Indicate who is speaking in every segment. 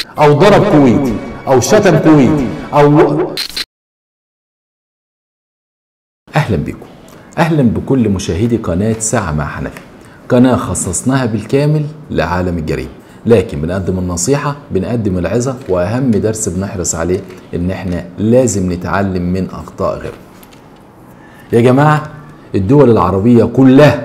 Speaker 1: او ضرب كويتي او شتم كويتي او اهلا بكم اهلا بكل مشاهدي قناه ساعه مع حنفي قناه خصصناها بالكامل لعالم الجريمه لكن بنقدم النصيحه بنقدم العظه واهم درس بنحرص عليه ان احنا لازم نتعلم من اخطاء غيرنا يا جماعه الدول العربيه كلها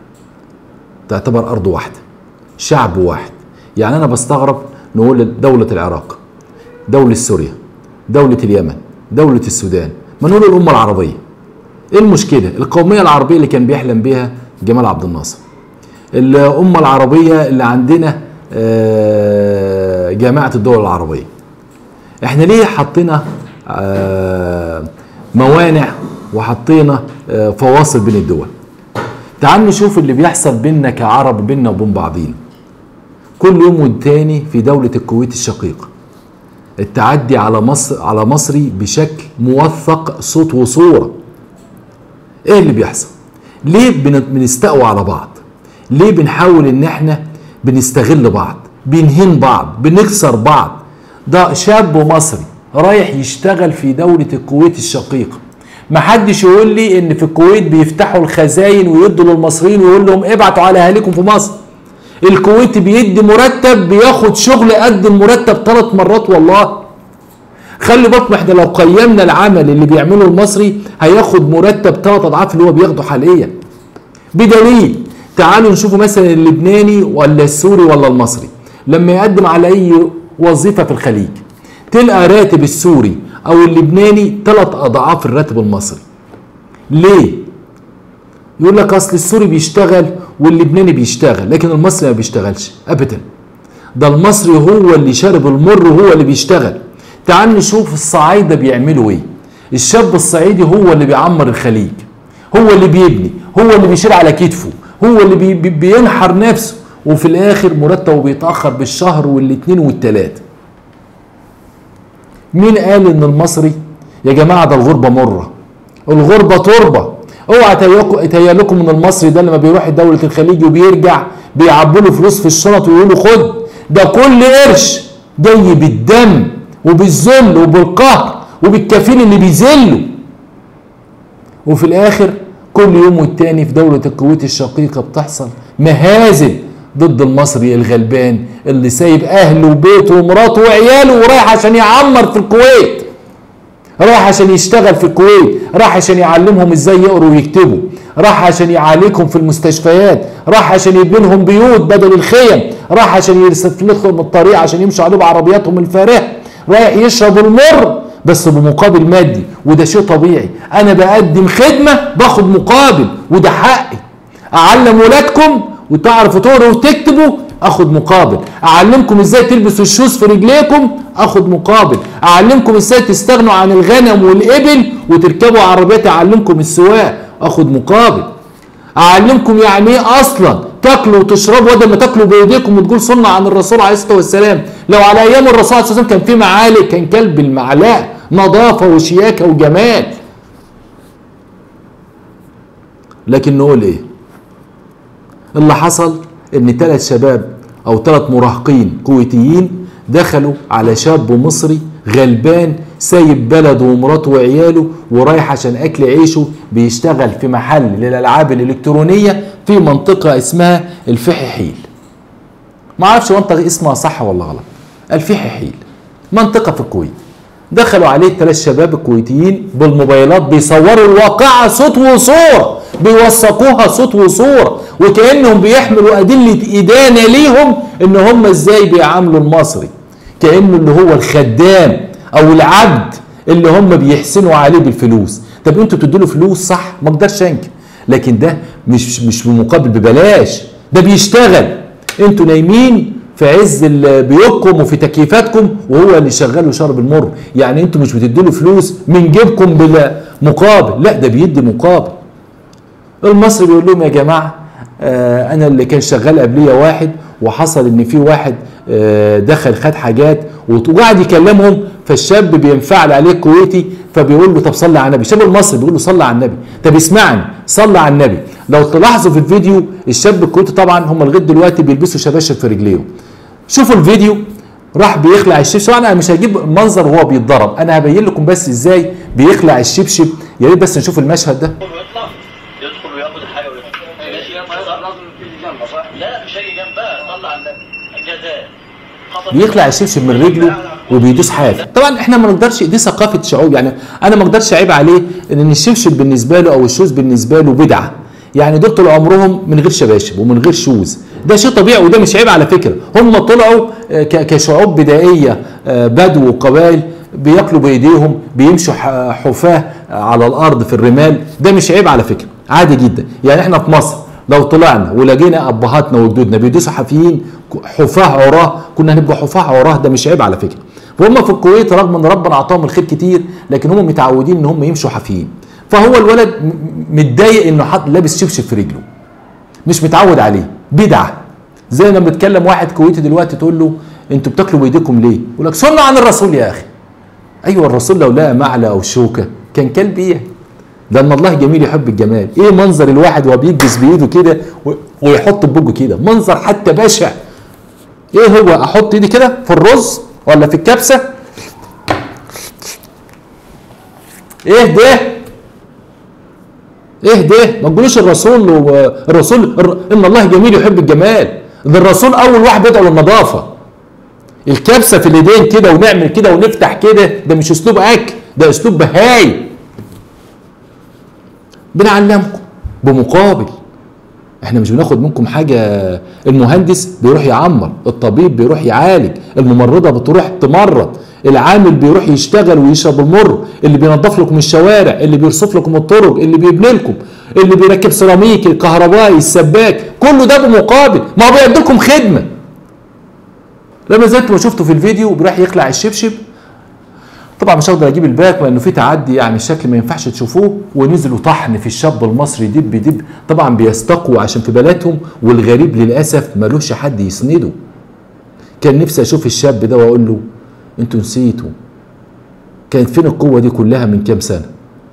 Speaker 1: تعتبر ارض واحده شعب واحد يعني انا بستغرب نقول دوله العراق دوله سوريا دوله اليمن دوله السودان ما نقول الامه العربيه ايه المشكله القوميه العربيه اللي كان بيحلم بيها جمال عبد الناصر الامه العربيه اللي عندنا آه، جامعه الدول العربيه احنا ليه حطينا آه، موانع وحطينا آه، فواصل بين الدول تعال نشوف اللي بيحصل بيننا كعرب بيننا وبين بعضينا كل يوم والتاني في دولة الكويت الشقيقة التعدي على مصر على مصري بشكل موثق صوت وصورة ايه اللي بيحصل ليه بن- بنستقوى على بعض ليه بنحاول ان احنا بنستغل بعض بنهين بعض بنكسر بعض ده شاب مصري رايح يشتغل في دولة الكويت الشقيقة محدش يقول لي ان في الكويت بيفتحوا الخزاين ويدوا للمصريين ويقول لهم ابعتوا على اهاليكم في مصر الكويت بيدي مرتب بياخد شغل قد المرتب ثلاث مرات والله خلي بالكم احنا لو قيمنا العمل اللي بيعمله المصري هياخد مرتب ثلاث اضعاف اللي هو بياخده حاليا بدليل تعالوا نشوفوا مثلا اللبناني ولا السوري ولا المصري لما يقدم على اي وظيفه في الخليج تلقى راتب السوري او اللبناني ثلاث اضعاف الراتب المصري ليه يقول لك اصل السوري بيشتغل واللبناني بيشتغل لكن المصري ما بيشتغلش ابدا ده المصري هو اللي شارب المر وهو اللي بيشتغل تعال نشوف الصعايده بيعملوا ايه الشاب الصعيدي هو اللي بيعمر الخليج هو اللي بيبني هو اللي بيشيل على كتفه هو اللي بي بي بينحر نفسه وفي الاخر مرتبه بيتاخر بالشهر والاثنين والثلاثه مين قال ان المصري يا جماعه ده الغربه مره الغربه تربه اوعى تياكو- يتهيألكم ان المصري ده لما بيروح دوله الخليج وبيرجع بيعبوا له فلوس في الشنط ويقولوا خد ده كل قرش جاي بالدم وبالذل وبالقهر وبالكفيل اللي بيذله وفي الاخر كل يوم والتاني في دولة الكويت الشقيقة بتحصل مهازل ضد المصري الغلبان اللي سايب اهله وبيته ومراته وعياله ورايح عشان يعمر في الكويت راح عشان يشتغل في الكويت راح عشان يعلمهم ازاي يقروا ويكتبوا راح عشان يعالجهم في المستشفيات راح عشان يبني لهم بيوت بدل الخيم راح عشان يرسف لهم الطريق عشان يمشوا عليه بعربياتهم الفارهه رايح يشرب المر بس بمقابل مادي وده شيء طبيعي انا بقدم خدمه باخد مقابل وده حقي اعلم ولادكم وتعرفوا تقروا وتكتبوا اخد مقابل اعلمكم ازاي تلبسوا الشوز في رجليكم اخد مقابل اعلمكم ازاي تستغنوا عن الغنم والابل وتركبوا عربيات اعلمكم السواقه اخد مقابل اعلمكم يعني ايه اصلا تاكلوا وتشربوا بدل ما تاكلوا بايديكم وتقول سنه عن الرسول عليه الصلاه والسلام لو على ايام الرسول عليه الصلاه والسلام كان في معالق كان كلب المعلقه نظافه وشياكه وجمال لكن نقول ايه اللي حصل ان ثلاث شباب او ثلاث مراهقين كويتيين دخلوا على شاب مصري غلبان سايب بلده ومراته وعياله ورايح عشان اكل عيشه بيشتغل في محل للالعاب الالكترونيه في منطقه اسمها الفحي حيل ما اعرفش منطقه اسمها صح ولا غلط الفحي حيل منطقه في الكويت دخلوا عليه ثلاث شباب الكويتيين بالموبايلات بيصوروا الواقعة صوت وصورة بيوثقوها صوت وصورة وكأنهم بيحملوا أدلة إدانة ليهم إن هم إزاي بيعاملوا المصري كأنه اللي هو الخدام أو العبد اللي هم بيحسنوا عليه بالفلوس طب انتوا بتدوا له فلوس صح ما اقدرش انكر لكن ده مش مش بمقابل ببلاش ده بيشتغل انتوا نايمين في عز ال- بيوتكم وفي تكييفاتكم وهو اللي شغال وشرب المر يعني انتوا مش بتدوا له فلوس من جيبكم بلا مقابل لا ده بيدي مقابل المصري بيقول لهم يا جماعه آه انا اللي كان شغال قبليه واحد وحصل ان في واحد آه دخل خد حاجات وت- وقعد يكلمهم فالشاب بينفعل عليه الكويتي فبيقول له طب صلي على النبي الشاب المصري بيقول له صلي على النبي طب اسمعني صلي على النبي لو تلاحظوا في الفيديو الشاب الكويتي طبعا هم لغايه دلوقتي بيلبسوا شباشب في رجليهم شوفوا الفيديو راح بيخلع الشبشب انا مش هجيب منظر وهو بيتضرب انا هبين لكم بس ازاي بيخلع الشبشب يا ريت بس نشوف المشهد ده
Speaker 2: ويطلع يدخل وياخد الحاجه ويطلع ماشي يا لازم تيجي جنبه صح؟ لا مش هيجي جنبها طلع عندك الجزاء خبط
Speaker 1: بيخلع الشبشب من رجله وبيدوس حاف طبعا احنا ما نقدرش دي ثقافه شعوب يعني انا ما اقدرش اعيب عليه ان الشبشب بالنسبه له او الشوز بالنسبه له بدعه يعني دول طول عمرهم من غير شباشب ومن غير شوز ده شيء طبيعي وده مش عيب على فكره هم طلعوا آه، ك- كشعوب بدائيه آه، بدو وقبائل بياكلوا بايديهم بيمشوا ح- حفاه على الارض في الرمال ده مش عيب على فكره عادي جدا يعني احنا في مصر لو طلعنا ولقينا ابهاتنا وجدودنا بيدوسوا حافيين حفاه عراه كنا هنبقى حفاه عراه ده مش عيب على فكره وهم في الكويت رغم ان ربنا اعطاهم الخير كتير لكن هم متعودين ان هم يمشوا حافيين فهو الولد م- م- متضايق انه حط لابس شبشب في رجله مش متعود عليه بدعه زي لما بتكلم واحد كويتي دلوقتي تقول له انتوا بتاكلوا بايديكم ليه؟ يقول لك سنه عن الرسول يا اخي ايوه الرسول لو لقى معلى او شوكه كان كلب ايه؟ ده ان الله جميل يحب الجمال ايه منظر الواحد وهو بيجلس بايده كده و- ويحط بوجه كده منظر حتى بشع ايه هو احط ايدي كده في الرز ولا في الكبسه ايه ده ايه ده ما تقولوش الرسول و... الرسول الر... ان الله جميل يحب الجمال ده الرسول اول واحد بيدعو للنظافه الكبسه في الايدين كده ونعمل كده ونفتح كده ده مش اسلوب اكل ده اسلوب بهاي بنعلمكم بمقابل احنا مش بناخد منكم حاجه المهندس بيروح يعمر الطبيب بيروح يعالج الممرضه بتروح تمرض العامل بيروح يشتغل ويشرب المر اللي بينظف لكم الشوارع اللي بيرصف لكم الطرق اللي بيبني لكم اللي بيركب سيراميك الكهربائي السباك كله ده بمقابل ما هو بيقدم لكم خدمه لما زي انتوا ما شفتوا في الفيديو بيروح يخلع الشبشب طبعا مش هقدر اجيب الباك لانه في تعدي يعني الشكل ما ينفعش تشوفوه ونزلوا طحن في الشاب المصري دب دب طبعا بيستقوا عشان في بلدهم والغريب للاسف ملوش حد يسنده كان نفسي اشوف الشاب ده واقول له انتوا نسيتوا كانت فين القوه دي كلها من كام سنه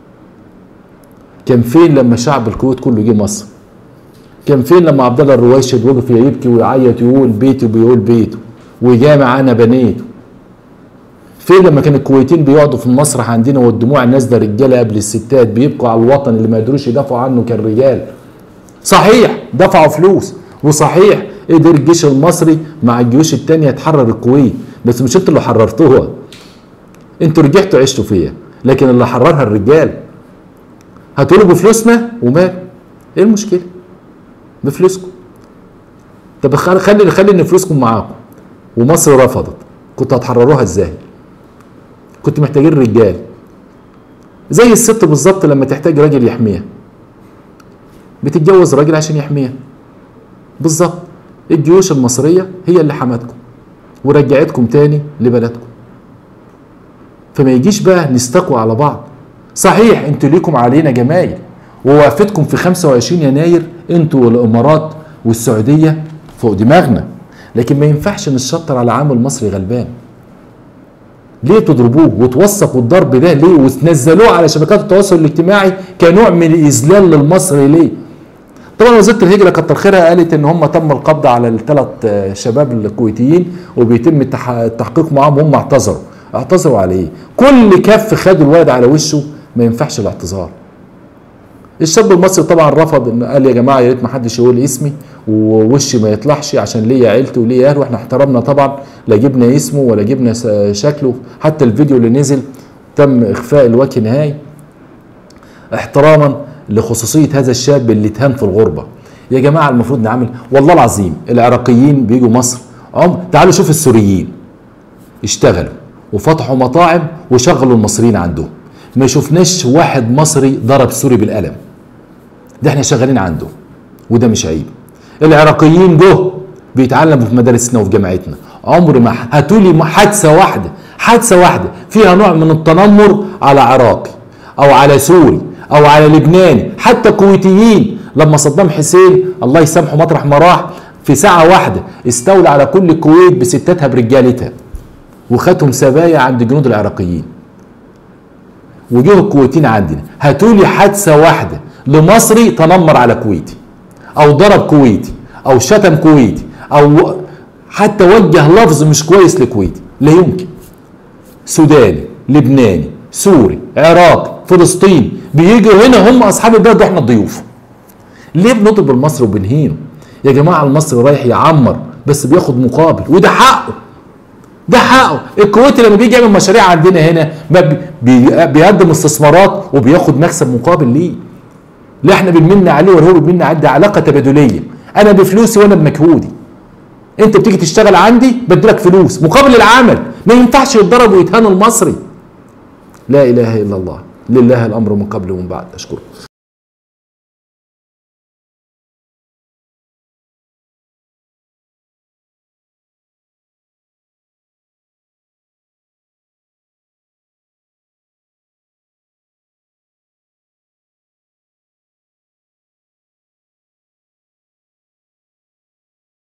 Speaker 1: كان فين لما شعب الكويت كله جه مصر كان فين لما عبد الله الرويشد وقف يبكي ويعيط يقول بيتي بيقول بيته وجامع انا بنيته فين لما كان الكويتيين بيقعدوا في المسرح عندنا والدموع الناس ده رجاله قبل الستات بيبقوا على الوطن اللي ما يقدروش يدافعوا عنه كالرجال صحيح دفعوا فلوس وصحيح قدر الجيش المصري مع الجيوش التانية تحرر الكويت بس مش انتوا اللي حررتوها انتوا رجعتوا عشتوا فيها لكن اللي حررها الرجال هتقولوا بفلوسنا ومال ايه المشكله بفلوسكم طب خلي خلي خلي ان فلوسكم معاكم ومصر رفضت كنتوا هتحرروها ازاي كنتوا محتاجين رجال زي الست بالظبط لما تحتاج راجل يحميها بتتجوز راجل عشان يحميها بالظبط الجيوش المصرية هي اللي حمتكم ورجعتكم تاني لبلدكم فما يجيش بقى نستقوى على بعض صحيح انتوا ليكم علينا جمايل ووقفتكم في 25 يناير انتوا والامارات والسعودية فوق دماغنا لكن ما ينفعش نشطر على عامل مصري غلبان ليه تضربوه وتوثقوا الضرب ده ليه وتنزلوه على شبكات التواصل الاجتماعي كنوع من الاذلال للمصري ليه طبعا وزاره الهجره كتر خيرها قالت ان هم تم القبض على الثلاث شباب الكويتيين وبيتم التح- التحقيق معاهم هم اعتذروا اعتذروا على ايه كل كف خدوا الولد على وشه ما ينفعش الاعتذار الشاب المصري طبعا رفض ان قال يا جماعه يا ريت ما حدش يقول اسمي ووشي ما يطلعش عشان ليا عيلتي وليا اهله واحنا احترمنا طبعا لا جبنا اسمه ولا جبنا س- شكله حتى الفيديو اللي نزل تم اخفاء الوجه نهائي احتراما لخصوصيه هذا الشاب اللي اتهان في الغربه يا جماعه المفروض نعمل والله العظيم العراقيين بيجوا مصر عم تعالوا شوف السوريين اشتغلوا وفتحوا مطاعم وشغلوا المصريين عندهم ما شفناش واحد مصري ضرب سوري بالقلم ده احنا شغالين عنده وده مش عيب العراقيين جه بيتعلموا في مدارسنا وفي جامعتنا عمر ما هاتولي حادثه واحده حادثه واحده فيها نوع من التنمر على عراقي او على سوري او على لبناني حتى كويتيين لما صدام حسين الله يسامحه مطرح ما راح في ساعه واحده استولى على كل الكويت بستاتها برجالتها وخدهم سبايا عند جنود العراقيين وجوه الكويتيين عندنا هاتولي حادثه واحده لمصري تنمر على كويتي او ضرب كويتي او شتم كويتي او حتى وجه لفظ مش كويس لكويتي لا يمكن سوداني لبناني سوري عراقي فلسطيني بيجوا هنا هم اصحاب البلد واحنا الضيوف ليه بنضرب المصري وبنهينه يا جماعه المصري رايح يعمر بس بياخد مقابل وده حقه ده حقه الكويتي لما بيجي يعمل مشاريع عندنا هنا ما بي بي- بيقدم استثمارات وبياخد مكسب مقابل ليه لا احنا بنمن عليه ولا هو بيمن عليه ده علاقه تبادليه انا بفلوسي وانا بمجهودي انت بتيجي تشتغل عندي بدلك فلوس مقابل العمل ما ينفعش يتضرب ويتهان المصري لا اله الا الله لله الامر من قبل ومن بعد اشكرك